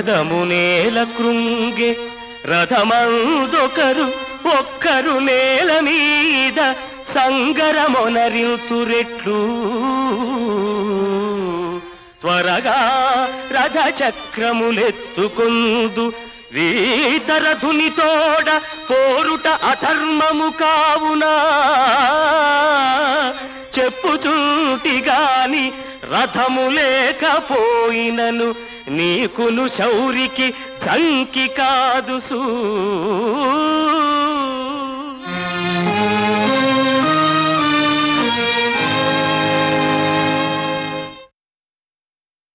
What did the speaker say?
రథమునేల కృంగే రథమందొకరు ఒక్కరు నేల మీద సంగరమొనరింతురెట్లు త్వరగా రథ చక్రములెత్తుకుందు వీతరథుని తోడ పోరుట అధర్మము కావునా చెప్పుచుంటి గాని రథము లేకపోయినను నీకును శౌరికి చంకి కాదు సూర్య